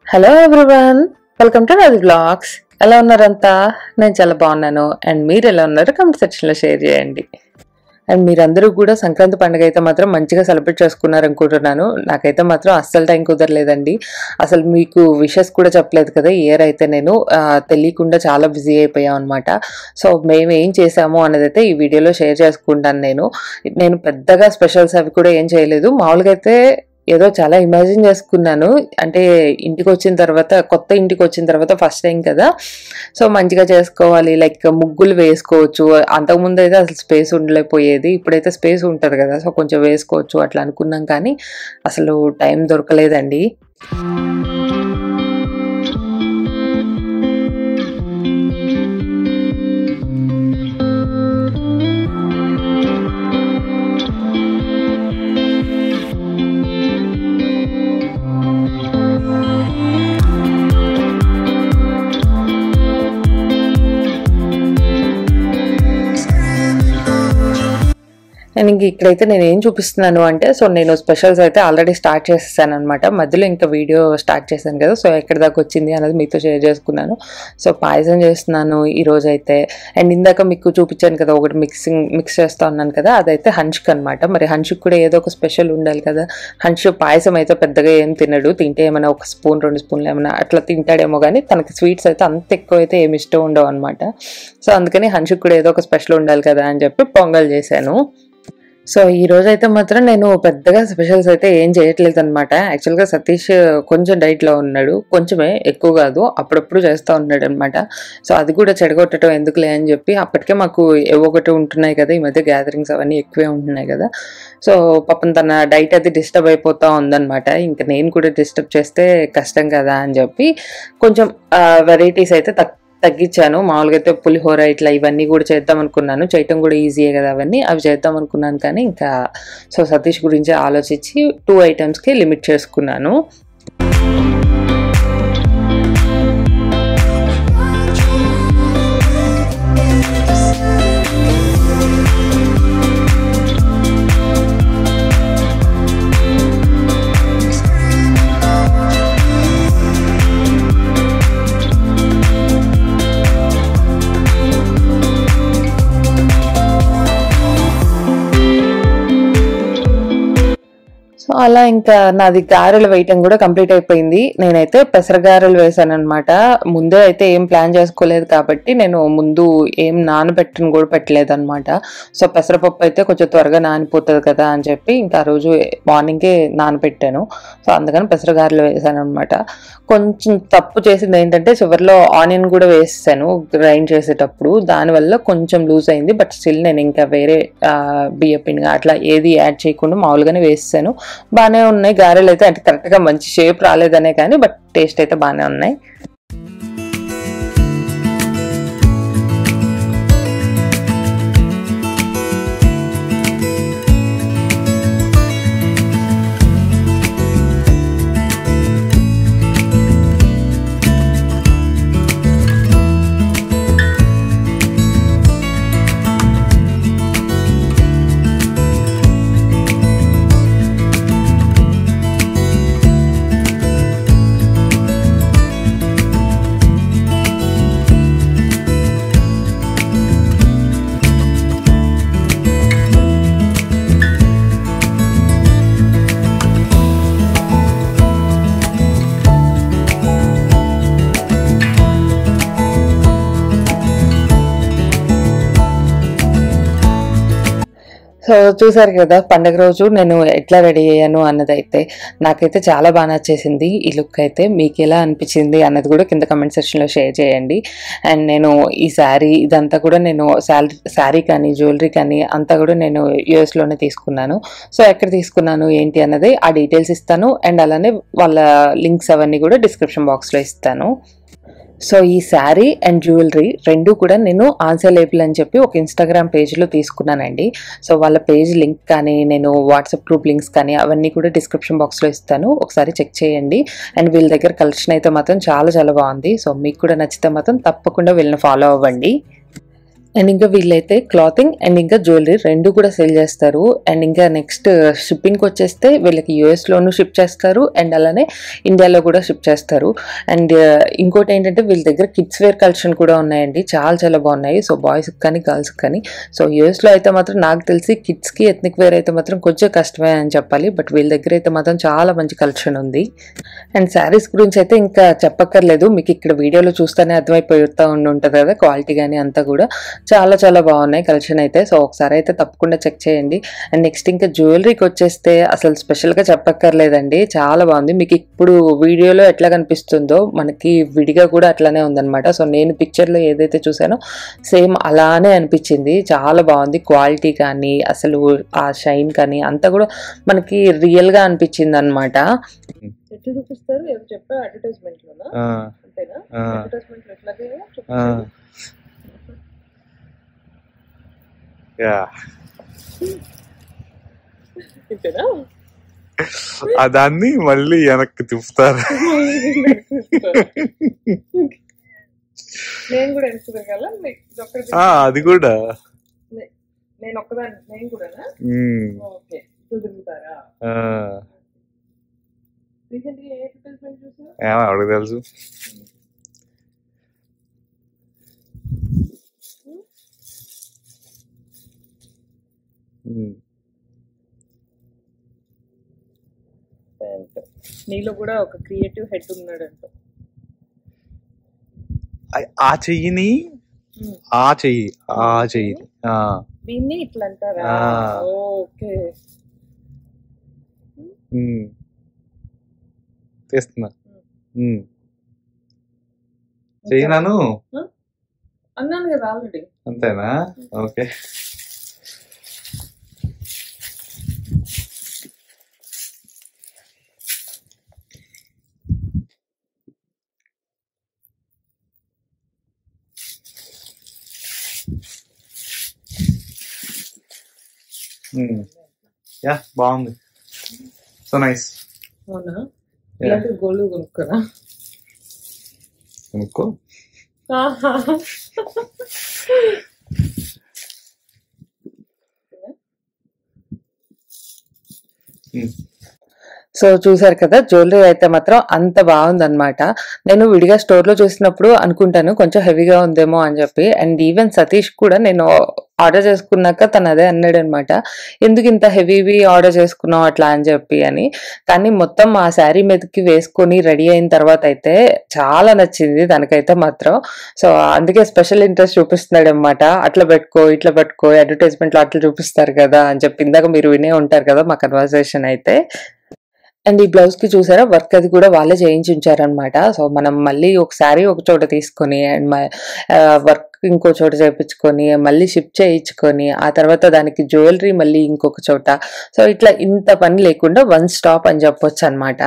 Hello everyone welcome to నాది vlogs ఎలా ఉన్నారంతా నేను చాలా బాగున్నాను అండ్ మీరు ఎలా ఉన్నారు కమెంట్ సెక్షన్లో షేర్ చేయండి అండ్ మీరందరూ కూడా సంక్రాంతి పండుగ అయితే మాత్రం మంచిగా సెలబ్రేట్ చేసుకున్నారు అనుకుంటున్నాను నాకైతే మాత్రం అస్సలు టైం కుదరలేదండి అసలు మీకు విషెస్ కూడా చెప్పలేదు కదా ఇయర్ అయితే నేను ఆ, తెలియకుండా చాలా బిజీ అయిపోయాం అనమాట సో మేము ఏం చేసాము అన్నది అయితే ఈ వీడియోలో షేర్ చేసుకుంటాను నేను నేను పెద్దగా స్పెషల్స్ అవి కూడా ఏం చేయలేదు మామూలుగా అయితే ఏదో చాలా ఇమాజిన్ చేసుకున్నాను అంటే ఇంటికి వచ్చిన తర్వాత కొత్త ఇంటికి వచ్చిన తర్వాత ఫస్ట్ టైం కదా సో మంచిగా చేసుకోవాలి లైక్ ముగ్గులు వేసుకోవచ్చు అంతకుముందు అయితే అసలు స్పేస్ ఉండలేకపోయేది ఇప్పుడైతే స్పేస్ ఉంటుంది కదా సో కొంచెం వేసుకోవచ్చు అట్లా అనుకున్నాం కానీ అసలు టైం దొరకలేదండి నేను ఇంక ఇక్కడైతే నేను ఏం చూపిస్తున్నాను అంటే సో నేను స్పెషల్స్ అయితే ఆల్రెడీ స్టార్ట్ చేసేసాను అనమాట మధ్యలో ఇంకా వీడియో స్టార్ట్ చేశాను కదా సో ఎక్కడి దాకా వచ్చింది అనేది మీతో షేర్ చేసుకున్నాను సో పాయసం చేస్తున్నాను ఈ రోజు అయితే అండ్ ఇందాక మీకు చూపించాను కదా ఒకటి మిక్సింగ్ మిక్స్ చేస్తా ఉన్నాను కదా అదైతే హన్షుక్ అనమాట మరి హన్షుక్ కూడా ఏదో ఒక స్పెషల్ ఉండాలి కదా హన్ష్ పాయసం అయితే పెద్దగా ఏం తినడు తింటే ఏమైనా ఒక స్పూన్ రెండు స్పూన్లు ఏమైనా అట్లా తింటాడేమో కానీ తనకి స్వీట్స్ అయితే అంత ఎక్కువ అయితే ఏమి ఇష్టం ఉండవు అనమాట సో అందుకని హన్షుక్ కూడా ఏదో ఒక స్పెషల్ ఉండాలి కదా అని చెప్పి పొంగల్ చేశాను సో ఈ రోజు అయితే మాత్రం నేను పెద్దగా స్పెషల్స్ అయితే ఏం చేయట్లేదు అనమాట యాక్చువల్గా సతీష్ కొంచెం డైట్లో ఉన్నాడు కొంచెమే ఎక్కువ కాదు అప్పుడప్పుడు చేస్తూ ఉన్నాడు అనమాట సో అది కూడా చెడగొట్టడం ఎందుకులే అని చెప్పి అప్పటికే మాకు ఏవో ఒకటి ఉంటున్నాయి కదా ఈ మధ్య గ్యాదరింగ్స్ అవన్నీ ఎక్కువే ఉంటున్నాయి కదా సో పాపం తన డైట్ అది డిస్టర్బ్ అయిపోతూ ఉందన్నమాట ఇంకా నేను కూడా డిస్టర్బ్ చేస్తే కష్టం కదా అని చెప్పి కొంచెం వెరైటీస్ అయితే తక్కువ తగ్గించాను మామూలుగా అయితే పులిహోర ఇట్లా ఇవన్నీ కూడా చేద్దాం అనుకున్నాను చేయటం కూడా ఈజీయే కదా అవన్నీ అవి చేద్దాం అనుకున్నాను కానీ ఇంకా సో సతీష్ గురించి ఆలోచించి టూ ఐటమ్స్కి లిమిట్ చేసుకున్నాను సో అలా ఇంకా నాది గారెలు వేయటం కూడా కంప్లీట్ అయిపోయింది నేనైతే పెసరగారెలు వేసాను అనమాట ముందే అయితే ఏం ప్లాన్ చేసుకోలేదు కాబట్టి నేను ముందు ఏం నానబెట్టను కూడా పెట్టలేదు అనమాట సో పెసరపప్పు అయితే కొంచెం త్వరగా నానిపోతుంది కదా అని చెప్పి ఇంకా ఆ రోజు మార్నింగే నానబెట్టాను సో అందుకని పెసరగారెలు వేసాను అనమాట కొంచెం తప్పు చేసింది ఏంటంటే చివరిలో ఆనియన్ కూడా వేసాను గ్రైండ్ చేసేటప్పుడు దానివల్ల కొంచెం లూజ్ అయింది బట్ స్టిల్ నేను ఇంకా వేరే ఆ, బియ్య పిండి అట్లా ఏది యాడ్ చేయకుండా మామూలుగానే వేసాను బాగానే ఉన్నాయి గారెలు అయితే అంటే కరెక్ట్గా మంచి షేప్ రాలేదనే కానీ బట్ టేస్ట్ అయితే బాగానే ఉన్నాయి సో చూసారు కదా పండగ రోజు నేను ఎట్లా రెడీ అయ్యాను అన్నది అయితే నాకైతే చాలా బాగా నచ్చేసింది ఈ లుక్ అయితే మీకు ఎలా అనిపించింది అన్నది కూడా కింద కమెంట్ సెక్షన్లో షేర్ చేయండి అండ్ నేను ఈ శారీ ఇదంతా కూడా నేను శారీ శారీ కానీ జ్యువెలరీ కానీ అంతా కూడా నేను యూఎస్లోనే తీసుకున్నాను సో ఎక్కడ తీసుకున్నాను ఏంటి అన్నది ఆ డీటెయిల్స్ ఇస్తాను అండ్ అలానే వాళ్ళ లింక్స్ అవన్నీ కూడా డిస్క్రిప్షన్ బాక్స్లో ఇస్తాను సో ఈ శారీ అండ్ జ్యువెలరీ రెండు కూడా నేను ఆన్సర్ లేబుల్ అని చెప్పి ఒక ఇన్స్టాగ్రామ్ పేజ్లో తీసుకున్నానండి సో వాళ్ళ పేజ్ లింక్ కానీ నేను వాట్సాప్ గ్రూప్ లింక్స్ కానీ అవన్నీ కూడా డిస్క్రిప్షన్ బాక్స్లో ఇస్తాను ఒకసారి చెక్ చేయండి అండ్ వీళ్ళ దగ్గర కలెక్షన్ అయితే మాత్రం చాలా చాలా బాగుంది సో మీకు కూడా నచ్చితే మాత్రం తప్పకుండా వీళ్ళని ఫాలో అవ్వండి అండ్ ఇంకా వీళ్ళైతే క్లాతింగ్ అండ్ ఇంకా జ్యువెలరీ రెండు కూడా సేల్ చేస్తారు అండ్ ఇంకా నెక్స్ట్ షిప్పింగ్కి వచ్చేస్తే వీళ్ళకి యూఎస్లోనూ షిప్ చేస్తారు అండ్ అలానే ఇండియాలో కూడా షిప్ చేస్తారు అండ్ ఇంకోటి ఏంటంటే వీళ్ళ దగ్గర కిడ్స్ వేర్ కలెక్షన్ కూడా ఉన్నాయండి చాలా చాలా బాగున్నాయి సో బాయ్స్కి కానీ గర్ల్స్కి కానీ సో యూఎస్లో అయితే మాత్రం నాకు తెలిసి కిడ్స్కి ఎథ్నిక్ వేర్ అయితే మాత్రం కొంచెం కష్టమే అని చెప్పాలి బట్ వీళ్ళ దగ్గర అయితే మాత్రం చాలా మంచి కలెక్షన్ ఉంది అండ్ శారీస్ గురించి అయితే ఇంకా చెప్పక్కర్లేదు మీకు ఇక్కడ వీడియోలో చూస్తేనే అర్థమైపోతా ఉండి ఉంటుంది కదా క్వాలిటీ కానీ అంతా కూడా చాలా చాలా బాగున్నాయి కలెక్షన్ అయితే సో ఒకసారి అయితే తప్పకుండా చెక్ చేయండి అండ్ నెక్స్ట్ ఇంకా జ్యువెలరీకి వచ్చేస్తే అసలు స్పెషల్గా చెప్పక్కర్లేదండి చాలా బాగుంది మీకు ఇప్పుడు వీడియోలో ఎట్లా కనిపిస్తుందో మనకి విడిగా కూడా అట్లానే ఉందన్నమాట సో నేను పిక్చర్లో ఏదైతే చూసానో సేమ్ అలానే అనిపించింది చాలా బాగుంది క్వాలిటీ కానీ అసలు ఆ షైన్ కానీ అంతా కూడా మనకి రియల్గా అనిపించింది అనమాట ఎట్లా చూపిస్తారు ఏదో చెప్పా అడ్వర్టైజ్మెంట్ లోనా ఆ, అంతేనా ఆ, అడ్వర్టైజ్మెంట్ ఎట్లాగే ఆ. యా ఇంతేనా ఆ దాన్ని మళ్ళీ వెనక్కి తిప్పుతారు నేను కూడా ఎంచుకోగల మీకు ఒక్కటి ఆ, అది కూడా నేను ఒక్కదాన్ని నేను కూడానా ఉమ్, ఓకే కుదురుతారా ఆ, రీసెంట్ గా ఏ అడ్వర్టైజ్మెంట్ చూసారు ఏమో ఎవరికి తెలుసు ఉమ్, నీలో కూడా ఒక క్రియేటివ్ హెడ్ ఉన్నాడు అంట ఆ- ఆ చెయ్యిని ఆ చెయ్యి ఆ చెయ్యి ఆ, దీన్ని ఇట్లా అంటారా ఆ. Okay um. తీస్తున్నా ఉమ్. చెయ్యినాను అన్నాను కదా ఆల్రెడీ అంతేనా ఓకే యా బాగుంది సో నైస్ అవునా ఇలాంటి గోల్డ్ కొనుక్కరా కొనుక్కో ఉమ్. సో చూసారు కదా జ్యువెలరీ అయితే మాత్రం అంత బాగుందన్నమాట నేను విడిగా స్టోర్ లో చూసినప్పుడు అనుకుంటాను కొంచెం హెవీగా ఉందేమో అని చెప్పి అండ్ ఈవెన్ సతీష్ కూడా నేను ఆర్డర్ చేసుకున్నాక తను అదే అన్నాడు అనమాట ఎందుకు ఇంత హెవీవి ఆర్డర్ చేసుకున్నావు అట్లా అని చెప్పి అని కానీ మొత్తం ఆ శారీ మీదకి వేసుకొని రెడీ అయిన తర్వాత అయితే చాలా నచ్చింది తనకైతే మాత్రం సో అందుకే స్పెషల్ ఇంట్రెస్ట్ చూపిస్తున్నాడు అనమాట అట్లా పెట్టుకో ఇట్లా పెట్టుకో అడ్వర్టైజ్మెంట్ లో అట్లా చూపిస్తారు కదా అని చెప్పి ఇందాక మీరు వినే ఉంటారు కదా మా కన్వర్సేషన్ అయితే అండ్ ఈ బ్లౌజ్ కి చూసారా వర్క్ అది కూడా వాళ్ళే చేయించి ఉంచారనమాట సో మనం మళ్ళీ ఒకసారి ఒక చోట తీసుకొని అండ్ వర్క్ ఇంకో చోట చేయించుకొని మళ్ళీ షిప్ చేయించుకొని ఆ తర్వాత దానికి జ్యువెలరీ మళ్ళీ ఇంకొక చోట సో ఇట్లా ఇంత పని లేకుండా వన్ స్టాప్ అని చెప్పొచ్చు అనమాట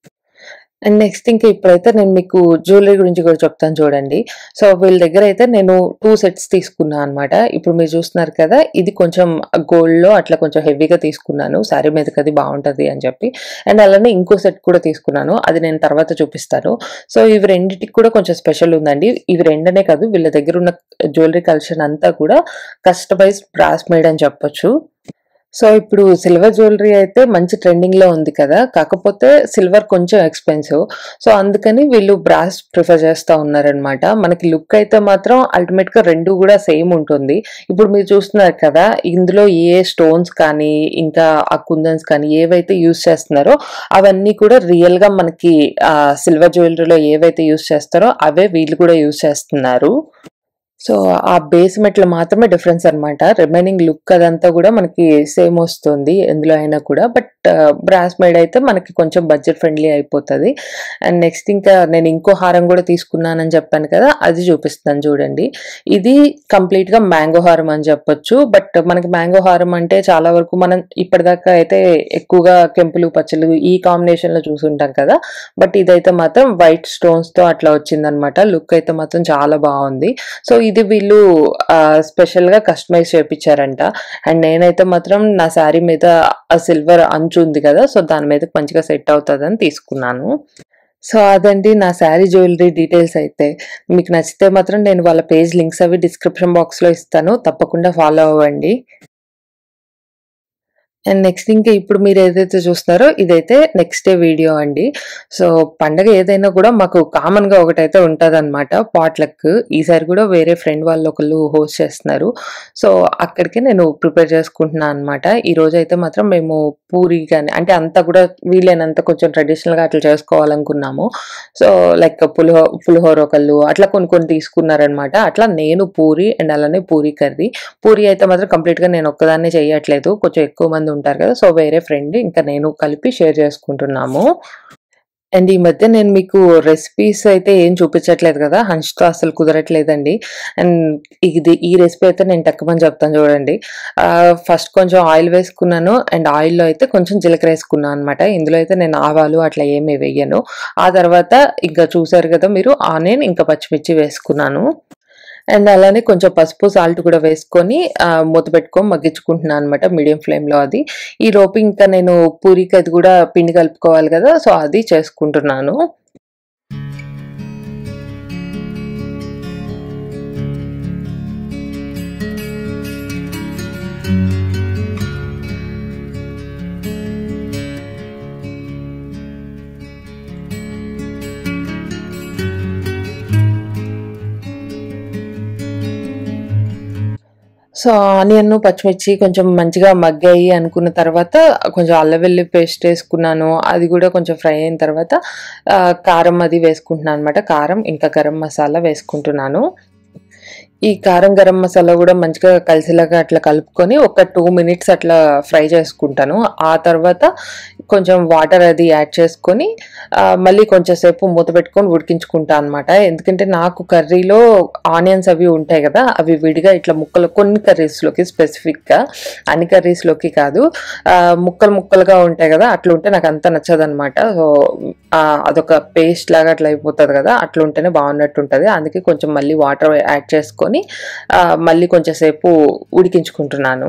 అండ్ నెక్స్ట్ ఇంకా ఇప్పుడైతే నేను మీకు జ్యువెలరీ గురించి కూడా చెప్తాను చూడండి సో వీళ్ళ దగ్గర అయితే నేను టూ సెట్స్ తీసుకున్నాను అనమాట ఇప్పుడు మీరు చూస్తున్నారు కదా ఇది కొంచెం గోల్డ్ లో అట్లా కొంచెం హెవీగా తీసుకున్నాను శారీ మీదకి అది బాగుంటది అని చెప్పి అండ్ అలానే ఇంకో సెట్ కూడా తీసుకున్నాను అది నేను తర్వాత చూపిస్తాను సో ఇవి రెండింటికి కూడా కొంచెం స్పెషల్ ఉందండి ఇవి రెండనే కాదు వీళ్ళ దగ్గర ఉన్న జ్యువెలరీ కలెక్షన్ అంతా కూడా కస్టమైజ్ బ్రాస్ మేడ్ అని చెప్పొచ్చు సో ఇప్పుడు సిల్వర్ జ్యువెలరీ అయితే మంచి ట్రెండింగ్ లో ఉంది కదా కాకపోతే సిల్వర్ కొంచెం ఎక్స్పెన్సివ్ సో అందుకని వీళ్ళు బ్రాస్ ప్రిఫర్ చేస్తూ ఉన్నారనమాట మనకి లుక్ అయితే మాత్రం అల్టిమేట్ గా రెండు కూడా సేమ్ ఉంటుంది ఇప్పుడు మీరు చూస్తున్నారు కదా ఇందులో ఏ స్టోన్స్ కానీ ఇంకా ఆ కుందన్స్ కానీ ఏవైతే యూస్ చేస్తున్నారో అవన్నీ కూడా రియల్ గా మనకి సిల్వర్ జ్యువెలరీలో ఏవైతే యూస్ చేస్తారో అవే వీళ్ళు కూడా యూస్ చేస్తున్నారు సో ఆ బేస్ మెట్లు మాత్రమే డిఫరెన్స్ అన్నమాట రిమైనింగ్ లుక్ అదంతా కూడా మనకి సేమ్ వస్తుంది ఎందులో అయినా కూడా బట్ బ్రాస్ మేడ్ అయితే మనకి కొంచెం బడ్జెట్ ఫ్రెండ్లీ అయిపోతుంది అండ్ నెక్స్ట్ ఇంకా నేను ఇంకో హారం కూడా తీసుకున్నానని చెప్పాను కదా అది చూపిస్తాను చూడండి ఇది కంప్లీట్ గా మ్యాంగో హారం అని చెప్పొచ్చు బట్ మనకి మ్యాంగో హారం అంటే చాలా వరకు మనం ఇప్పటిదాకా అయితే ఎక్కువగా కెంపులు పచ్చలు ఈ కాంబినేషన్ లో చూసుంటాం కదా బట్ ఇదైతే మాత్రం వైట్ స్టోన్స్ తో అట్లా వచ్చిందనమాట లుక్ అయితే మాత్రం చాలా బాగుంది సో ఇది వీళ్ళు స్పెషల్ గా కస్టమైజ్ చేయించారంట అండ్ నేనైతే మాత్రం నా శారీ మీద ఆ సిల్వర్ అంచు ఉంది కదా సో దాని మీద మంచిగా సెట్ అవుతుందని తీసుకున్నాను సో అదండి నా శారీ జ్యువెలరీ డీటెయిల్స్ అయితే. మీకు నచ్చితే మాత్రం నేను వాళ్ళ పేజ్ లింక్స్ అవి డిస్క్రిప్షన్ బాక్స్‌లో ఇస్తాను. తప్పకుండా ఫాలో అవ్వండి. అండ్ నెక్స్ట్ ఇంకా ఇప్పుడు మీరేదైతే చూస్తున్నారో ఇదైతే నెక్స్ట్ డే వీడియో అండి. సో పండగ ఏదైనా కూడా మాకు కామన్‌గా ఒకటైతే ఉంటదనమాట పాట్‌లక్. ఈసారి కూడా వేరే ఫ్రెండ్ వాళ్ళు ఒకళ్ళు హోస్ట్ చేస్తున్నారు. సో అక్కడికి నేను ప్రిపేర్ చేసుకుంటున్నా అనమాట. ఈరోజైతే మాత్రం మేము పూరి గాని అంటే అంతా కూడా వీలైనంత కొంచెం ట్రెడిషనల్‌గా అట్లా చేసుకోవాలనుకున్నాము. సో లైక్ పులిహో పులిహోర ఒకళ్ళు అట్లా కొన్ని కొన్ని తీసుకున్నారనమాట. అట్లా నేను పూరి అండ్ అలానే పూరి కర్రీ. పూరి అయితే మాత్రం కంప్లీట్‌గా నేను ఒక్కదాన్నే చేయట్లేదు. కొంచెం ఎక్కువ మంది ఉంటారు కదా! సో వేరే ఫ్రెండ్ ఇంకా నేను కలిపి షేర్ చేసుకుంటున్నాము. అండ్ ఈ మధ్య నేను మీకు రెసిపీస్ అయితే ఏం చూపించట్లేదు కదా! హన్ష్‌తో అసలు కుదరట్లేదండి. అండ్ ఇది ఈ రెసిపీ అయితే నేను టక్కుమని చెప్తాను చూడండి. ఆహ్, ఫస్ట్ కొంచెం ఆయిల్ వేసుకున్నాను. అండ్ ఆయిల్‌లో అయితే కొంచెం జీలకర్ర ఏసుకున్నా అనమాట. ఇందులో అయితే నేను ఆవాలు అట్లా ఏమి వేయను. ఆ తర్వాత ఇంకా చూసారు కదా మీరు ఆనియన్ ఇంకా పచ్చిమిర్చి వేసుకున్నాను. అండ్ అలానే కొంచెం పసుపు, సాల్ట్ కూడా వేసుకొని ఆహ్, మూత పెట్టుకొని మగ్గించుకుంటున్నాను అనమాట మీడియం ఫ్లేమ్‌లో అది. ఈలోపు ఇంకా నేను పూరికి అది కూడా పిండి కలుపుకోవాలి కదా! సో అది చేసుకుంటున్నాను. సో ఆనియన్, పచ్చిమిర్చి కొంచెం మంచిగా మగ్గాయి అనుకున్న తర్వాత కొంచెం అల్లం వెల్లుల్లి పేస్ట్ ఏసుకున్నాను. అది కూడా కొంచెం ఫ్రై అయిన తర్వాత ఆహ్, కారం అది వేసుకుంటున్నాను అనమాట. కారం ఇంకా గరం మసాలా వేసుకుంటున్నాను. ఈ కారం, గరం మసాలా కూడా మంచిగా కలిసేలాగా అట్లా కలుపుకొని ఒక 2 మినిట్స్ అట్లా ఫ్రై చేసుకుంటాను. ఆ తర్వాత కొంచెం వాటర్ అది యాడ్ చేసుకొని ఆహ్, మళ్ళీ కొంచెం సేపు మూత పెట్టుకొని ఉడికించుకుంటా అనమాట. ఎందుకంటే నాకు కర్రీలో ఆనియన్స్ అవి ఉంటాయి కదా! అవి విడిగా ఇట్లా ముక్కలు కొన్ని కర్రీస్‌లోకి స్పెసిఫిక్‌గా అన్ని కర్రీస్‌లోకి కాదు. ఆహ్, ముక్కలు ముక్కలుగా ఉంటాయి కదా! అట్లుంటే నాకు అంత నచ్చదనమాట. సో ఆహ్, అదొక పేస్ట్ లాగా అట్లా అయిపోతది కదా! అట్లుంటేనే బాగున్నట్టుంటది. అందుకే కొంచెం మళ్ళీ వాటర్ యాడ్ చేసుకొని ఆహ్, మళ్ళీ కొంచెం సేపు ఉడికించుకుంటున్నాను.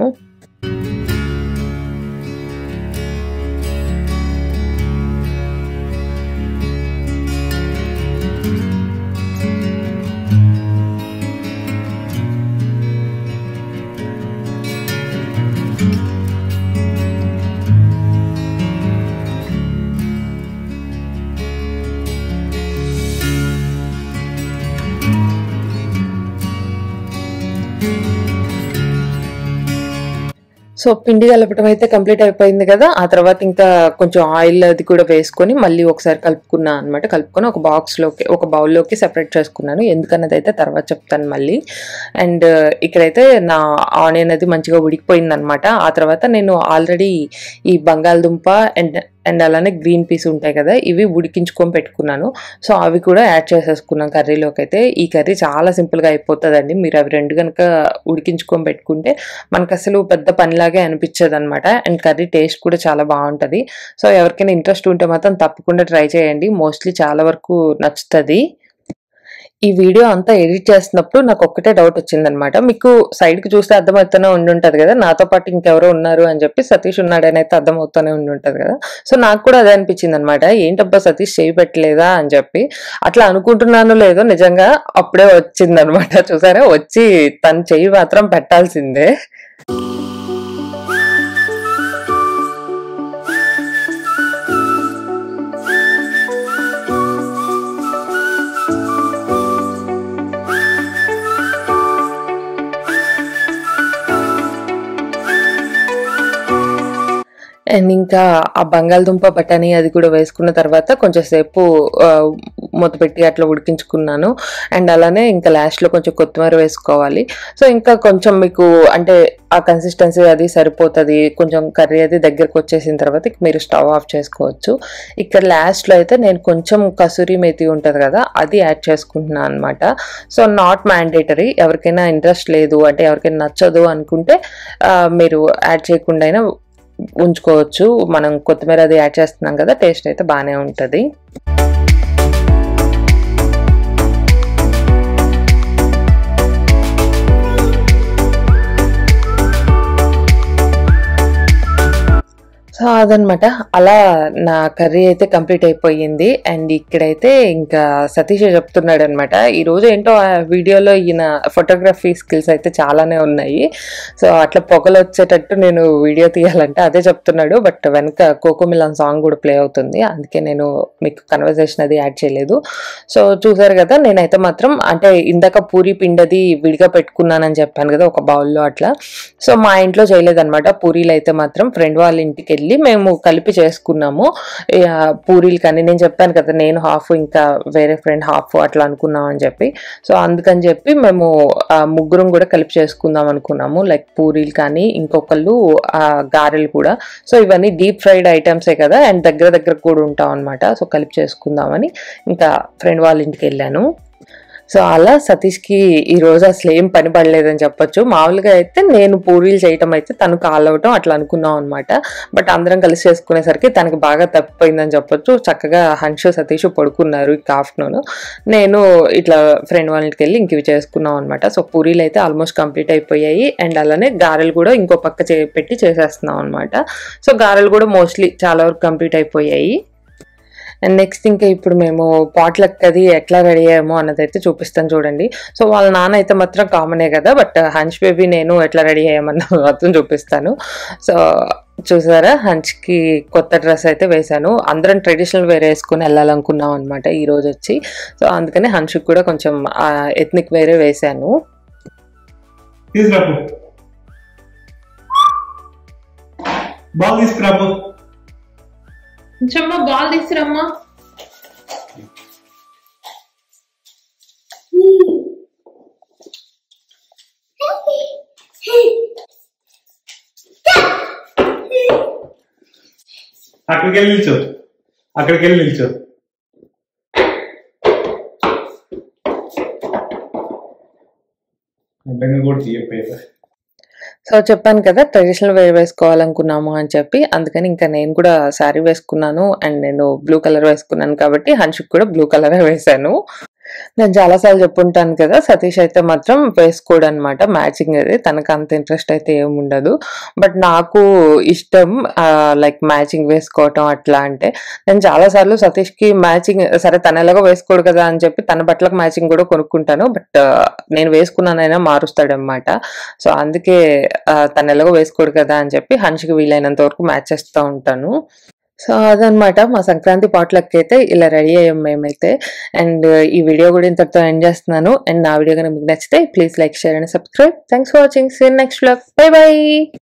సో పిండి కలపటం అయితే కంప్లీట్ అయిపోయింది కదా! ఆ తర్వాత ఇంకా కొంచెం ఆయిల్ అది కూడా వేసుకొని మళ్ళీ ఒకసారి కలుపుకున్నా అనమాట. కలుపుకొని ఒక బాక్స్‌లోకి ఒక బౌల్‌లోకి సెపరేట్ చేసుకున్నాను. ఎందుకన్నదైతే తర్వాత చెప్తాను మళ్ళీ. అండ్ ఇక్కడైతే నా ఆనియన్ అది మంచిగా ఉడికిపోయిందనమాట. ఆ తర్వాత నేను ఆల్రెడీ ఈ బంగాళదుంప అండ్ అండ్ అలానే గ్రీన్ పీస్ ఉంటాయి కదా! ఇవి ఉడికించుకొని పెట్టుకున్నాను. సో అవి కూడా యాడ్ చేసేసుకున్నాను కర్రీలోకైతే. ఈ కర్రీ చాలా సింపుల్‌గా అయిపోతదండి. మీరు అవి 2 గనుక ఉడికించుకొని పెట్టుకుంటే మనకసలు పెద్ద పనిలాగే అనిపించదనమాట. అండ్ కర్రీ టేస్ట్ కూడా చాలా బావుంటది. సో ఎవరికైనా ఇంట్రెస్ట్ ఉంటే మాత్రం తప్పకుండా ట్రై చేయండి. మోస్ట్‌లీ చాలా వరకు నచ్చుతది. ఈ వీడియో అంతా ఎడిట్ చేస్తున్నప్పుడు నాకొక్కటే డౌట్ వచ్చిందనమాట. మీకు సైడ్‌కి చూస్తే అర్థమవుతూనే ఉండుంటది కదా! నాతో పాటు ఇంకెవరో ఉన్నారు అని చెప్పి సతీష్ ఉన్నాడనైతే అర్థమవుతూనే ఉండుంటది కదా! సో నాకు కూడా అదే అనిపించిందనమాట. ఏంటబ్బా సతీష్ చేయి పెట్టలేదా అని చెప్పి. అట్లా అనుకుంటున్నానో లేదో నిజంగా అప్పుడే వచ్చిందనమాట. చూసారా? వచ్చి తను చెయ్యి మాత్రం పెట్టాల్సిందే. అండ్ ఇంకా ఆ బంగాళదుంప, బఠానీ అది కూడా వేసుకున్న తర్వాత కొంచెం సేపు ఆహ్, మూత పెట్టి అట్లా ఉడికించుకున్నాను. అండ్ అలానే ఇంకా లాస్ట్‌లో కొంచెం కొత్తిమీర వేసుకోవాలి. సో ఇంకా కొంచెం మీకు అంటే ఆ కన్సిస్టెన్సీ అది సరిపోతది. కొంచెం కర్రీ అది దగ్గరకొచ్చేసిన తర్వాత ఇక మీరు స్టవ్ ఆఫ్ చేసుకోవచ్చు. ఇక్కడ లాస్ట్‌లో అయితే నేను కొంచెం కసూరి మేతి ఉంటది కదా! అది యాడ్ చేసుకుంటున్నా అనమాట. So not mandatory. ఎవరికైనా ఇంట్రెస్ట్ లేదు అంటే ఎవరికైనా నచ్చదు అనుకుంటే ఆహ్, మీరు యాడ్ చేయకుండా అయినా ఉంచుకోవచ్చు. మనం కొత్తిమీర అది యాడ్ చేస్తున్నాం కదా! టేస్ట్ అయితే బానే ఉంటది. సో అదనమాట అలా నా కర్రీ అయితే కంప్లీట్ అయిపోయింది అండ్ ఇక్కడైతే ఇంకా సతీష్ చెప్తున్నాడు అనమాట ఈరోజు ఏంటో ఆ వీడియోలో ఈయన ఫోటోగ్రఫీ స్కిల్స్ అయితే చాలానే ఉన్నాయి సో అట్లా పొగలు వచ్చేటట్టు నేను వీడియో తీయాలంటే అదే చెప్తున్నాడు బట్ వెనక కోకోమిలాన్ సాంగ్ కూడా ప్లే అవుతుంది అందుకే నేను మీకు కన్వర్జేషన్ అది యాడ్ చేయలేదు సో చూసారు కదా నేనైతే మాత్రం అంటే ఇందాక పూరి పిండది విడిగా పెట్టుకున్నానని చెప్పాను కదా ఒక బౌల్లో అట్లా సో మా ఇంట్లో చేయలేదన్నమాట పూరీలు అయితే మాత్రం ఫ్రెండ్ వాళ్ళ ఇంటికి వెళ్ళి మేము కలిపి చేసుకున్నాము ఇక పూరీలు కానీ నేను చెప్పాను కదా నేను హాఫ్ ఇంకా వేరే ఫ్రెండ్ హాఫ్ అట్లా అనుకున్నాం అని చెప్పి సో అందుకని చెప్పి మేము ఆ, ముగ్గురం కూడా కలిపి చేసుకుందాం అనుకున్నాము లైక్ పూరీలు కానీ ఇంకొకళ్ళు ఆ, గారెలు కూడా సో ఇవన్నీ డీప్ ఫ్రైడ్ ఐటమ్సే కదా అండ్ దగ్గర దగ్గర కూడా ఉంటాం అనమాట సో కలిపి చేసుకుందామని ఇంకా ఫ్రెండ్ వాళ్ళ ఇంటికి వెళ్ళాను సో అలా సతీష్కి ఈ రోజు అసలు ఏం పని పడలేదని చెప్పొచ్చు మామూలుగా అయితే నేను పూరీలు చేయటం అయితే తను కాల్ అవటం అట్లా అనుకున్నాం అనమాట బట్ అందరం కలిసి చేసుకునేసరికి తనకి బాగా తప్పిపోయిందని చెప్పొచ్చు చక్కగా హన్షు సతీష్ పడుకున్నారు ఈ ఆఫ్టర్నూన్ నేను ఇట్లా ఫ్రెండ్ వాళ్ళ ఇంటికి వెళ్ళి ఇంక ఇవి చేసుకున్నాం అనమాట సో పూరీలు అయితే ఆల్మోస్ట్ కంప్లీట్ అయిపోయాయి అండ్ అలానే గారెలు కూడా ఇంకో పక్క చే పెట్టి చేసేస్తున్నాం అనమాట సో గారెలు కూడా మోస్ట్లీ చాలా వరకు కంప్లీట్ అయిపోయాయి అండ్ నెక్స్ట్ ఇంకా ఇప్పుడు మేము పాట్లక్ అది ఎట్లా రెడీ అయ్యామో అన్నది అయితే చూపిస్తాను చూడండి సో వాళ్ళ నాన్న అయితే మాత్రం కామనే కదా బట్ హంచ్ బేబీ నేను ఎట్లా రెడీ అయ్యామన్న మాత్రం చూపిస్తాను సో చూసారా హంచ్కి కొత్త డ్రెస్ అయితే వేశాను అందరం ట్రెడిషనల్ వేర్ వేసుకుని వెళ్ళాలనుకున్నాం అనమాట ఈ రోజు వచ్చి సో అందుకని హంచ్కి కూడా కొంచెం ఎథ్నిక్ వేరే వేశాను తీసుకురాపు బాల్ తీసుకురాపు కొంచెమ్మ బాల్ తీసురమ్మా అక్కడికి వెళ్ళి నిల్చో అక్కడికి వెళ్ళి నిల్చో అడ్డంగా కూడా తీయపోయారు సో చెప్పాను కదా ట్రెడిషనల్ వేర్ వేసుకోవాలనుకున్నాము అని చెప్పి అందుకని ఇంకా నేను కూడా శారీ వేసుకున్నాను అండ్ నేను బ్లూ కలర్ వేసుకున్నాను కాబట్టి హన్షుక్ కూడా బ్లూ కలరే వేశాను నేను చాలాసార్లు చెప్పుంటాను కదా సతీష్ అయితే మాత్రం వేసుకోడు అనమాట మ్యాచింగ్ అది తనకు అంత ఇంట్రెస్ట్ అయితే ఏమి ఉండదు బట్ నాకు ఇష్టం లైక్ మ్యాచింగ్ వేసుకోవటం అట్లా అంటే నేను చాలాసార్లు సతీష్కి మ్యాచింగ్ సరే తన ఎలాగో వేసుకోడు కదా అని చెప్పి తన బట్టలకు మ్యాచింగ్ కూడా కొనుక్కుంటాను బట్ నేను వేసుకున్నానైనా మారుస్తాడనమాట సో అందుకే ఆ, తను ఎలాగో వేసుకోడు కదా అని చెప్పి హన్షికి వీలైనంత వరకు మ్యాచ్ చేస్తూ ఉంటాను సో అదనమాట మా సంక్రాంతి పాటలకి అయితే ఇలా రెడీ అయ్యాం మేమైతే అండ్ ఈ వీడియో కూడా ఇంతటితో ఎండ్ చేస్తున్నాను అండ్ నా వీడియో కనుక మీకు నచ్చితే please like share and subscribe thanks for watching see in next vlog bye by